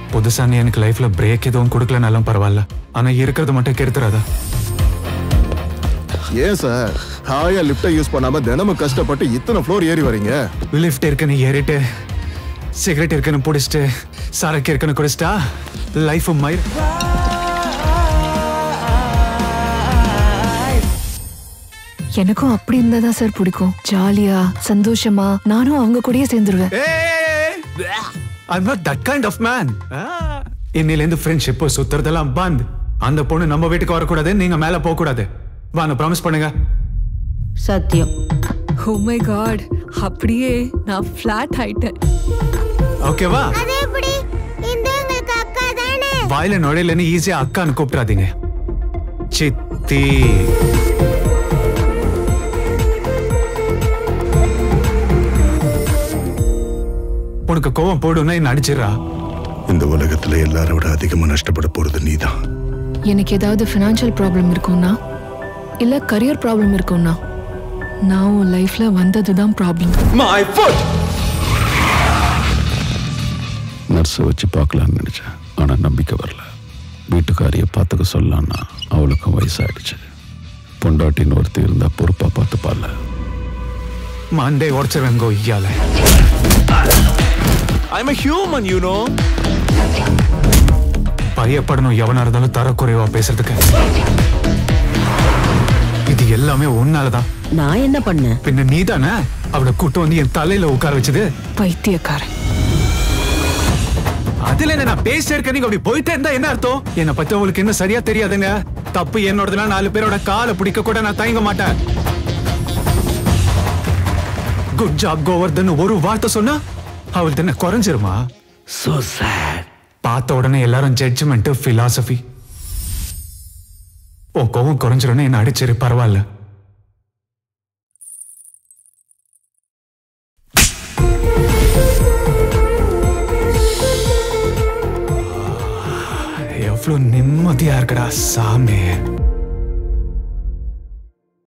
புதுசா நீ எனக்கு லைஃப்ல பிரேக் எதுவும் கொடுக்கலனாலும் பரவாயில்ல ஆனா இருக்கிறது மட்டும் கெடுத்துறாதா ஏன் சார் ஹாயா லிஃப்ட்டை யூஸ் பண்ணாம தினமும் கஷ்டப்பட்டு இத்தனை ஃப்ளோர் ஏறி வரீங்க லிஃப்ட் இருக்குன்னு ஏறிட்டு சிகரெட் இருக்குன்னு பிடிச்சிட்டு சரக்கு இருக்குன்னு குடிச்சிட்டா லைஃப் மயிர் எனக்கும் அப்படி இருந்தா தான் சார் பிடிக்கும் ஜாலியா சந்தோஷமா நானும் அவங்க கூடயே சேர்ந்துருவேன் I'm not that kind of man இன்னிலேருந்து ஃப்ரெண்ட்ஷிப் சுத்துறதெல்லாம் பந்த் அந்த பொண்ணு நம்ம வீட்டுக்கு வரக்கூடாது நீங்க மேல போக கூடாது வாங்க ப்ராமிஸ் பண்ணுங்க சத்தியம் ஓ மை காட் அப்படியே நான் ஃபிளாட் ஆயிட்டேன் ஓகேவா அது எப்படி இந்த உங்களுக்கு அக்கா தானே வாயில நுழையிலன்னு ஈஸியா அக்கான்னு கூப்பிடாதீங்க சித்தி உனக்கு கோவம் போடுன்னா என்ன அடிச்சிடறா இந்த உலகத்துல எல்லாரை விட அதிகமா நஷ்டப்பட போறது நீதான் எனக்கு ஏதாவது ஃபினான்ஷியல் ப்ராப்ளம் இருக்கும்னா இல்ல கரியர் ப்ராப்ளம் இருக்கும்னா நான் உன் லைஃப்ல வந்ததுதான் ப்ராப்ளம் நர்ஸை வச்சு பார்க்கலான்னு நினைச்சேன் ஆனா நம்பிக்கை வரல வீட்டுக்காரியை பார்த்துக்க சொல்லலான்னா அவளுக்கும் வயசாயிடுச்சு பொண்டாட்டின்னு ஒருத்தி இருந்தா பொறுப்பா பார்த்துப்பால மண்டே உடச்சிருவேன் கொய்யால I'm a human you know பயப்படணும் எவனா இருந்தாலும் தரக்குறைவா பேசுறதுக்கு இது எல்லாமே உன்னாலதான் நான் என்ன பண்ணேன் பின்ன நீதானே அவளை கூட்டு வந்து என் தலையில உட்கார வச்சது பைத்தியக்காரன் அதுல என்ன நான் பேச இருக்க நீங்க அப்படி போயிட்டே இருந்தா என்ன அர்த்தம் என்ன பத்தி உங்களுக்கு என்ன சரியா தெரியாதுங்க தப்பு என்னோடதுனா நாலு பேரோட காலை பிடிக்க கூட நான் தயங்க மாட்டேன் குட் ஜாப் கோவர்தன் ஒரு வார்த்தை சொன்னா அவள் என்ன குறைஞ்சிருமா சோ சேட் பார்த்த உடனே எல்லாரும் ஜட்ஜ்மெண்ட் பிலாசபி உன் கோவம் குறைஞ்சிரும்னு என்ன அடிச்சிரு பரவாயில்ல எவ்வளவு நிம்மதியா இருக்குடா சாமி